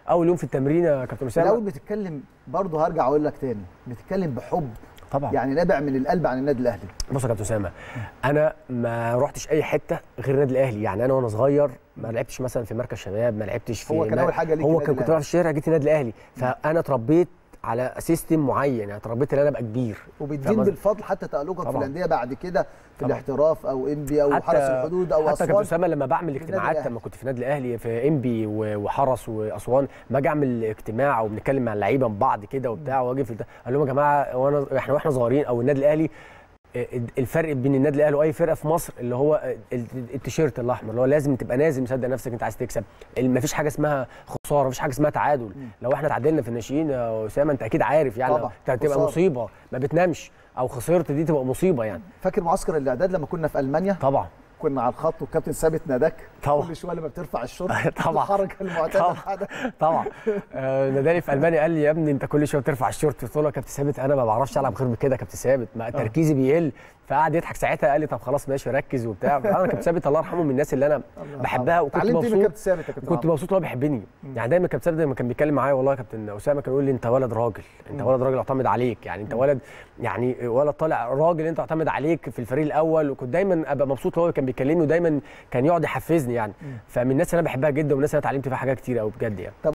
اول يوم في التمرين يا كابتن اسامه الاول بتتكلم برضه هرجع اقول لك تاني بتتكلم بحب طبعا يعني نابع من القلب عن النادي الاهلي بص يا كابتن اسامه انا ما رحتش اي حته غير النادي الاهلي يعني انا وانا صغير ما لعبتش مثلا في مركز شباب ما لعبتش في هو كان ما- أول حاجة ليك هو النادي كان كنت الأهلي. بلعب في الشارع جيت النادي الاهلي فانا اتربيت على سيستم معين يعني اتربيت ان انا ابقى كبير فاهم وبتدين قصدي؟ بالفضل حتى تألقك في طبعاً. الانديه بعد كده في طبعاً. الاحتراف او انبي او حتى حرس الحدود او حتى كابتن اسوان اسامه لما بعمل النادي اجتماعات الأهلي. لما كنت في النادي الاهلي في انبي و- وحرس واسوان باجي اعمل اجتماع وبنتكلم مع اللعيبه من بعض كده وبتاع واجي في البتاع، اقول لهم يا جماعه وانا احنا واحنا صغيرين او النادي الاهلي آه، الفرق بين النادي الاهلي واي فرقه في مصر اللي هو ال- التيشيرت الاحمر اللي هو لازم تبقى نازل مصدق نفسك انت عايز تكسب ما فيش حاجه اسمها خساره ما فيش حاجه اسمها تعادل لو احنا تعادلنا في الناشئين يا اسامه انت اكيد عارف يعني طبعاً. انت هتبقى خسارة. مصيبه ما بتنامش او خسرت دي تبقى مصيبه يعني فاكر معسكر الاعداد لما كنا في المانيا طبعا كنا على الخط والكابتن ثابت ناداك طبعاً. كل شويه لما بترفع الشرط طبعاً. الحركه المعتاده طبعاً. بتاعتك. طبعا آه، ناداني في المانيا قال لي يا ابني انت كل شويه بترفع الشورت قلت له يا كابتن ثابت انا ما بعرفش العب غير بكده يا كابتن ثابت ما تركيزي بيقل فقعد يضحك ساعتها قال لي طب خلاص ماشي ركز وبتاع انا كابتن ثابت الله يرحمه من الناس اللي انا بحبها وكنت اتعلمت ايه من مبسوط كابتن ثابت يا كابتن كنت عمرو؟ مبسوط ان هو بيحبني يعني دايما كابتن ثابت لما كان بيتكلم معايا والله يا كابتن اسامه كان يقول لي انت ولد راجل انت ولد راجل اعتمد عليك يعني انت ولد يعني ولد طالع راجل انت اعتمد عليك في الفريق الاول وكنت دايما ابقى مبسوط وهو كان بيكلمني ودايما كان يقعد يحفزني يعني فمن الناس اللي انا بحبها جدا والناس اللي انا اتعلمت فيها حاجات كتير قوي بجد يعني